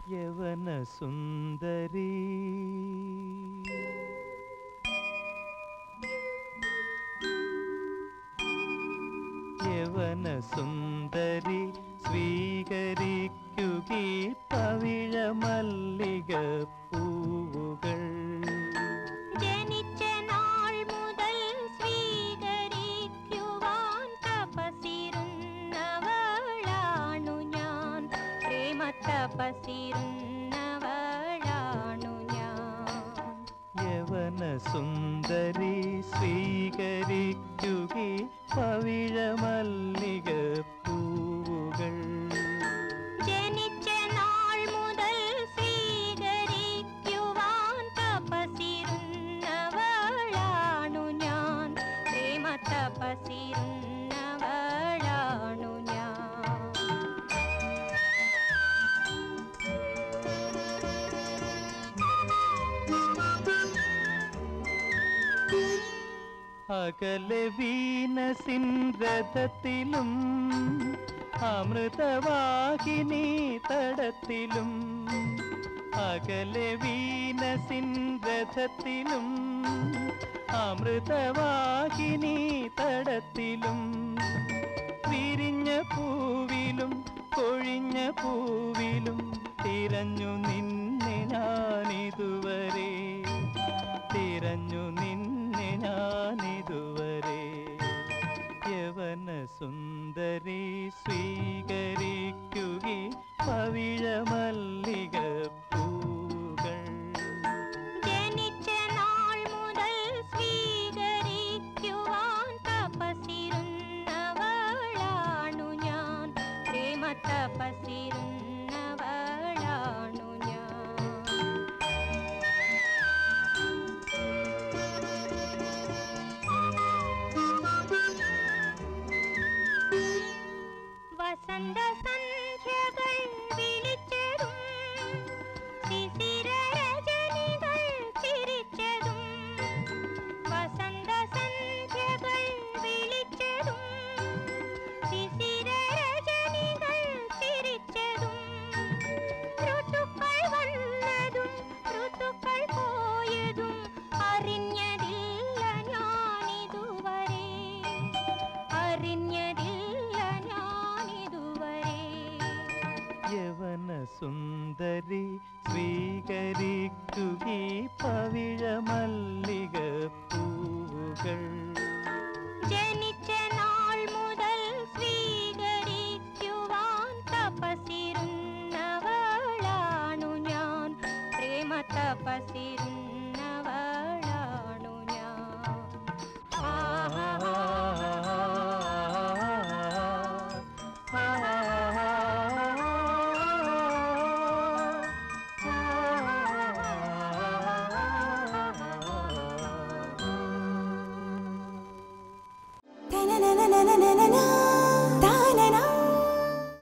യവന സുന്ദരി യവന സുന്ദരി സ്വീകരിക്കുകീ പവിഴ മല്ലിക പൂവുകൾ ജനിച്ച നാൾ മുതൽ സ്വീകരിക്കുവാൻ തപസിരുന്നവളാണു ഞാൻ പ്രേമ തപസിരുന്നവളാണു ഞാൻ യവന സുന്ദരി സ്വീകരിക്കുകീ പവിഴ മല്ലിക പൂവുകൾ ജനിച്ച നാൾ മുതൽ സ്വീകരിക്കുവാൻ തപസിരുന്നവളാണു ഞാൻ പ്രേമ തപസിരുന്നവളാണു ഞാൻ അകലെ വീനസിൻരഥത്തിലും അമൃതവാഹിനി തടത്തിലും അകലെ വീനസിൻരഥത്തിലും അമൃതവാഹിനി തടത്തിലും വിരിഞ്ഞ പൂവിലും കൊഴിഞ്ഞ പൂവിലും തിരഞ്ഞു നിന്നെ ഞാനിതുവരെ തിരഞ്ഞു നിന്നെ ഞാനിതുവരെ യവന സുന്ദരി സ്വീകരിക്കുകി പവിഴ മല്ലിക പൂകൾ ജനിച്ച നാൾ മുതൽ സ്വീകരിക്കുവാൻ തപസിരുന്നവളാണു ഞാൻ പ്രേമ തപസിരുന്നവളാണു ഞാൻ വസന്ത സന്ധ്യകൾ വിളിച്ചതും ശിശിര രജനികൾ ചിരിച്ചതും വസന്ത സന്ധ്യകൾ വിളിച്ചതും ശിശിര രജനികൾ ചിരിച്ചതും ഋതുക്കൾ വന്നതും ഋതുക്കൾ പോയതും അറിഞ്ഞതില്ല ഞാനിതുവരെ അറിഞ്ഞതില്ല ഞാനിതുവരെ യവന സുന്ദരി